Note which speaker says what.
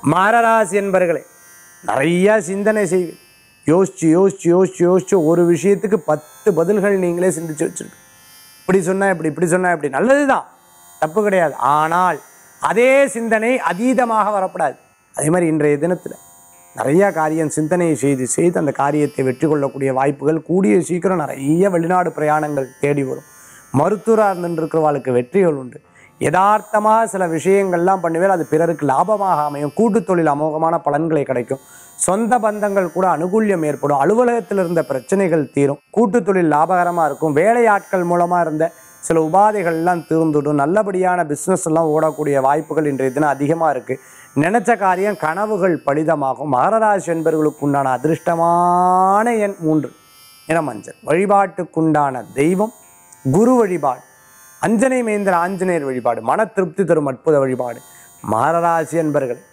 Speaker 1: மாரராசி என்பர்களே நிறைய சிந்தனை செய்வீங்க யோசிச்சு யோசிச்சு யோசிச்சு யோசிச்சு ஒரு விஷயத்துக்கு பத்து பதில்கள் நீங்களே சிந்திச்சு வச்சிருக்கீங்க இப்படி சொன்னா இப்படி இப்படி சொன்னா இப்படி நல்லது தான் தப்பு கிடையாது ஆனால் அதே சிந்தனை அதீதமாக வரக்கூடாது அதே மாதிரி இன்றைய தினத்தில் நிறைய காரியம் சிந்தனையை செய்து செய்து அந்த காரியத்தை வெற்றி கொள்ளக்கூடிய வாய்ப்புகள் கூடிய சீக்கிரம் நிறைய வெளிநாடு பிரயாணங்கள் தேடி வரும் மருத்துவராக இருந்துருக்கிறவாளுக்கு வெற்றிகள் உண்டு யதார்த்தமாக சில விஷயங்கள்லாம் பண்ணுவேன் அது பிறருக்கு லாபமாக அமையும் கூட்டுத் தொழில் அமோகமான பலன்களை கிடைக்கும் சொந்த பந்தங்கள் கூட அனுகூல்யம் ஏற்படும் அலுவலகத்தில் இருந்த பிரச்சனைகள் தீரும் கூட்டுத் தொழில் லாபகரமாக இருக்கும் வேலையாட்கள் மூலமாக இருந்த சில உபாதைகள்லாம் தீர்ந்துடும் நல்லபடியான பிஸ்னஸ் எல்லாம் ஓடக்கூடிய வாய்ப்புகள் இன்றைய தினம் அதிகமாக இருக்குது நினைச்ச காரியம் கனவுகள் பலிதமாகும் மகராசி என்பவர்களுக்கு உண்டான அதிர்ஷ்டமான எண் மூன்று நிறமஞ்சள் வழிபாட்டுக்குண்டான தெய்வம் குரு வழிபாடு அஞ்சனை மேந்திர ஆஞ்சநேயர் வழிபாடு மன திருப்தி தரும் அற்புத வழிபாடு மகராசி என்பர்களே